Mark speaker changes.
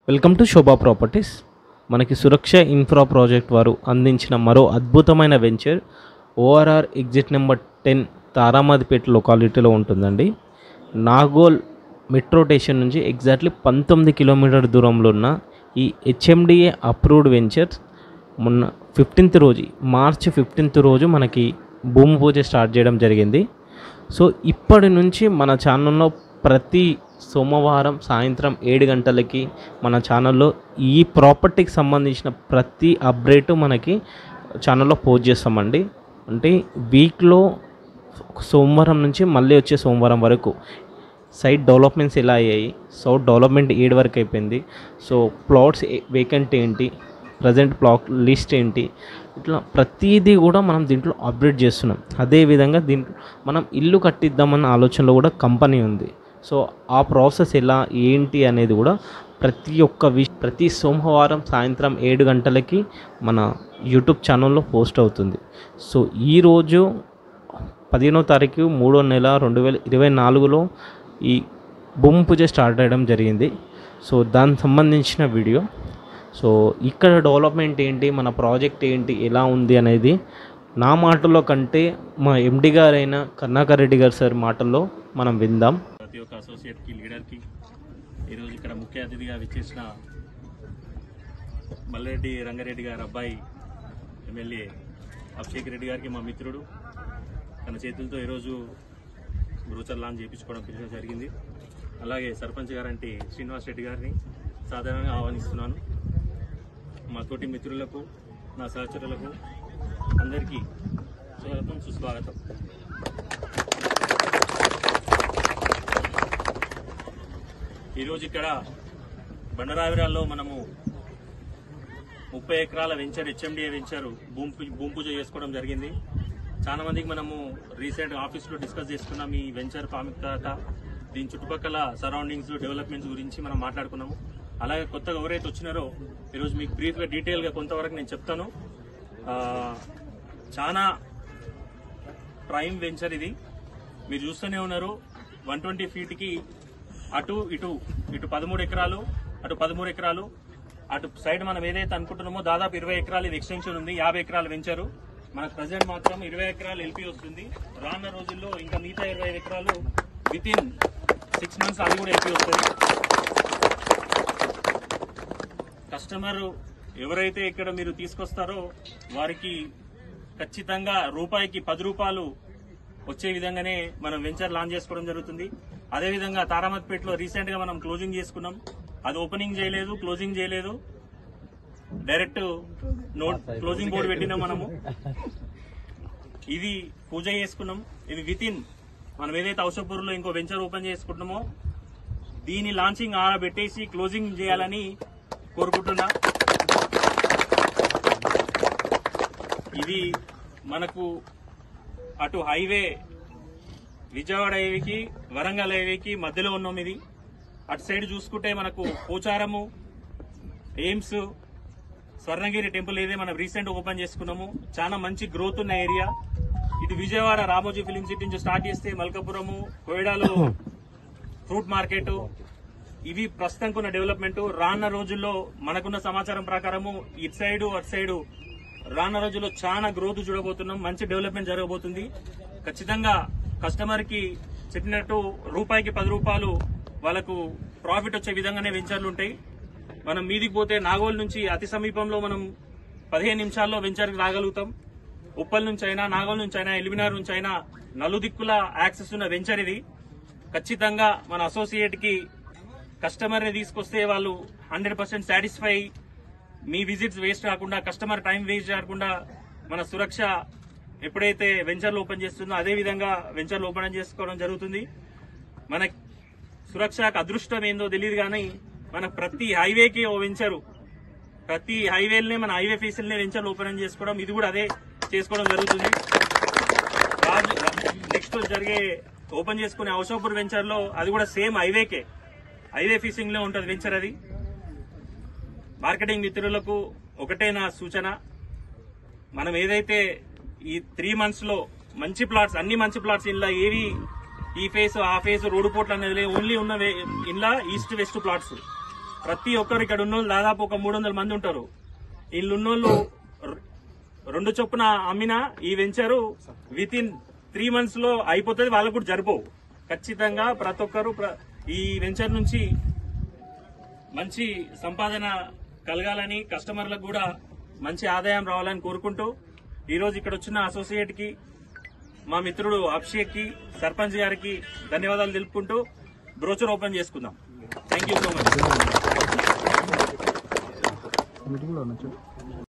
Speaker 1: welcome to Shobha properties మనకి సురక్ష infra project వారు అందించిన మరో అద్భుతమైన venture ORR exit number ten Taramatipet లొకాలిటీలో ఉంటుందండి నాగోల్ మెట్రో స్టేషన్ నుంచి ఎగ్జాక్ట్లీ పంతొమ్మిది కిలోమీటర్ దూరంలో ఉన్న ఈ హెచ్ఎండిఏ అప్రూవ్డ్ వెంచర్స్ మొన్న ఫిఫ్టీన్త్ రోజు మార్చ్ ఫిఫ్టీన్త్ రోజు మనకి భూమి పూజ స్టార్ట్ చేయడం జరిగింది సో ఇప్పటి నుంచి మన ఛానల్లో ప్రతి సోమవారం సాయంత్రం ఏడు గంటలకి మన ఛానల్లో ఈ ప్రాపర్టీకి సంబంధించిన ప్రతి అప్డేటు మనకి ఛానల్లో పోస్ట్ చేస్తామండి అంటే వీక్లో సోమవారం నుంచి మళ్ళీ వచ్చే సోమవారం వరకు సైట్ డెవలప్మెంట్స్ ఎలా అయ్యాయి సో డెవలప్మెంట్ ఏడు వరకు అయిపోయింది సో ప్లాట్స్ వేకెంట్ ఏంటి ప్రజెంట్ ప్లాట్ లిస్ట్ ఏంటి ఇట్లా ప్రతిదీ కూడా మనం దీంట్లో అప్డేట్ చేస్తున్నాం అదేవిధంగా దీంట్లో మనం ఇల్లు కట్టిద్దామన్న ఆలోచనలో కూడా కంపెనీ ఉంది సో ఆ ప్రాసెస్ ఎలా ఏంటి అనేది కూడా ప్రతి ఒక్క వి ప్రతి సోమవారం సాయంత్రం ఏడు గంటలకి మన యూట్యూబ్ ఛానల్లో పోస్ట్ అవుతుంది సో ఈరోజు పదిహేనో తారీఖు మూడో నెల రెండు వేల ఇరవై నాలుగులో ఈ భూమి పూజ స్టార్ట్ అయ్యడం జరిగింది సో దానికి సంబంధించిన వీడియో సో ఇక్కడ డెవలప్మెంట్ ఏంటి మన ప్రాజెక్ట్ ఏంటి ఎలా ఉంది అనేది నా మాటల్లో కంటే మా ఎండి గారైన కర్ణాకర్ రెడ్డి గారు సార్ మాటల్లో మనం విందాం
Speaker 2: ప్రతి ఒక్క అసోసియేట్కి లీడర్కి ఈరోజు ఇక్కడ ముఖ్య అతిథిగా విచ్చేసిన మల్లారెడ్డి రంగారెడ్డి గారి అబ్బాయి ఎమ్మెల్యే అభిషేక్ రెడ్డి గారికి మా మిత్రుడు తన చేతులతో ఈరోజు బ్రూచర్ లాంచ్ చేయించుకోవడం పిలిచడం జరిగింది అలాగే సర్పంచ్ గారంటి శ్రీనివాస్ రెడ్డి గారిని సాధారణంగా ఆహ్వానిస్తున్నాను మా తోటి మిత్రులకు నా సహచరులకు అందరికీ స్వాగతం సుస్వాగతం ఈరోజు ఇక్కడ బండరావిరాల్లో మనము ముప్పై ఎకరాల వెంచర్ హెచ్ఎండిఏ వెంచర్ భూమి పూజ- భూమి పూజ చేసుకోవడం జరిగింది చాలా మందికి మనము రీసెంట్ ఆఫీస్లో డిస్కస్ చేసుకున్నాం ఈ వెంచర్ ప్రాముఖ్యత దీని చుట్టుపక్కల సరౌండింగ్స్ డెవలప్మెంట్స్ గురించి మనం మాట్లాడుకున్నాము అలాగే కొత్తగా ఎవరైతే వచ్చినారో ఈరోజు మీకు బ్రీఫ్గా డీటెయిల్గా కొంతవరకు నేను చెప్తాను ఆ, చాలా ప్రైమ్ వెంచర్ ఇది మీరు చూస్తూనే ఉన్నారు వన్ ట్వంటీ ఫీట్కి అటు ఇటు ఇటు పదమూడు ఎకరాలు అటు పదమూడు ఎకరాలు అటు సైడ్ మనం ఏదైతే అనుకుంటున్నామో దాదాపు ఇరవై ఎకరాలు ఇది ఎక్స్టెన్షన్ ఉంది యాభై ఎకరాలు వెంచరు మనకు ప్రజెంట్ మాత్రం ఇరవై ఎకరాలు ఎల్పి వస్తుంది రానున్న రోజుల్లో ఇంకా మిగతా ఇరవై ఐదు ఎకరాలు విత్ ఇన్ సిక్స్ మంత్స్ అది కూడా ఎల్పి వస్తుంది కస్టమర్ ఎవరైతే ఇక్కడ మీరు తీసుకొస్తారో వారికి ఖచ్చితంగా రూపాయికి పది రూపాయలు వచ్చే విధంగానే మనం వెంచర్ లాంచ్ చేసుకోవడం జరుగుతుంది అదేవిధంగా తారామత్పేటలో రీసెంట్ గా మనం క్లోజింగ్ చేసుకున్నాం అది ఓపెనింగ్ చేయలేదు క్లోజింగ్ చేయలేదు డైరెక్ట్ నోట్ క్లోజింగ్ బోర్డు పెట్టినాం మనము ఇది పూజ చేసుకున్నాం ఇది విత్ ఇన్ మనం ఏదైతే ఔషధపూర్లో ఇంకో వెంచర్ ఓపెన్ చేసుకుంటున్నామో దీని లాంచింగ్ ఆడ పెట్టేసి క్లోజింగ్ చేయాలని కోరుకుంటున్నా ఇది మనకు అటు హైవే విజయవాడ హైవేకి వరంగల్ హైవేకి మధ్యలో ఉన్నాం ఇది అటు సైడ్ చూసుకుంటే మనకు పోచారము ఎయిమ్స్ స్వర్ణగిరి టెంపుల్ ఏదే మనం రీసెంట్ ఓపెన్ చేసుకున్నాము చాలా మంచి గ్రోత్ ఉన్న ఏరియా ఇది విజయవాడ రామోజీ ఫిలిం సిటీ నుంచి స్టార్ట్ చేస్తే మల్కపురము కోయడాలో ఫ్రూట్ మార్కెట్ ఇవి ప్రస్తుతంకున్న డెవలప్మెంట్ రానున్న రోజుల్లో మనకున్న సమాచారం ప్రకారము ఇటు సైడ్ అటు సైడ్ రానున్న రోజుల్లో చాలా గ్రోత్ చూడబోతున్నాం మంచి డెవలప్మెంట్ జరగబోతుంది ఖచ్చితంగా కస్టమర్ కి చెప్పినట్టు రూపాయికి పది రూపాయలు వాళ్ళకు ప్రాఫిట్ వచ్చే విధంగానే వెంచర్లు ఉంటాయి మనం మీదికి పోతే నాగోల్ నుంచి అతి సమీపంలో మనం పదిహేను నిమిషాల్లో వెంచర్కి రాగలుగుతాం ఉప్పల్ నుంచి అయినా నాగోల్ నుంచి అయినా ఎలిమినార్ నుంచి అయినా నలుదిక్కుల యాక్సెస్ ఉన్న వెంచర్ ఇది ఖచ్చితంగా మన అసోసియేట్ కి కస్టమర్ ని తీసుకొస్తే వాళ్ళు హండ్రెడ్ పర్సెంట్ సాటిస్ఫై మీ విజిట్స్ వేస్ట్ కాకుండా కస్టమర్ టైం వేస్ట్ కాకుండా మన సురక్ష ఎప్పుడైతే వెంచర్లు ఓపెన్ చేస్తుందో అదే విధంగా వెంచర్లు ఓపెన్ చేసుకోవడం జరుగుతుంది మన సురక్షకు అదృష్టం ఏందో తెలియదు కానీ మన ప్రతి హైవేకి ఓ వెంచరు ప్రతి హైవేలనే మన హైవే ఫీసులనే వెంచర్లు ఓపెన్ చేసుకోవడం ఇది కూడా అదే చేసుకోవడం జరుగుతుంది నెక్స్ట్ జరిగే ఓపెన్ చేసుకునే ఔషాపూర్ వెంచర్ లో అది కూడా సేమ్ హైవేకే హైవే ఫీసింగ్ లో ఉంటది వెంచర్ అది మార్కెటింగ్ మిత్రులకు ఒకటే నా సూచన మనం ఏదైతే ఈ త్రీ మంత్స్ లో మంచి ప్లాట్స్ అన్ని మంచి ప్లాట్స్ ఇలా ఏవి ఈ ఫేస్ ఆ ఫేస్ రోడ్డు పోట్లు అనేది ఓన్లీ ఉన్న వే- ఇండ్ల ఈస్ట్ వెస్ట్ ప్లాట్స్ ప్రతి ఒక్కరు ఇక్కడ ఉన్నోళ్ళు దాదాపు ఒక మూడు వందల మంది ఉంటారు వీళ్ళున్నోళ్ళు రె- రెండు చొప్పున అమ్మిన ఈ venture with in three months లో అయిపోతుంది వాళ్ళకు కూడా జరిపోవు ఖచ్చితంగా ప్రతి ఒక్కరు ప్ర- ఈ వెంచర్ నుంచి మంచి సంపాదన కలగాలని కస్టమర్లకు కూడా మంచి ఆదాయం రావాలని కోరుకుంటూ ఈ రోజు ఇక్కడ వచ్చిన అసోసియేట్ కి మా మిత్రుడు అభిషేక్ కి సర్పంచ్ గారికి ధన్యవాదాలు తెలుపుకుంటూ బ్రోచర్ ఓపెన్ చేసుకుందాం థ్యాంక్ యూ సో మచ్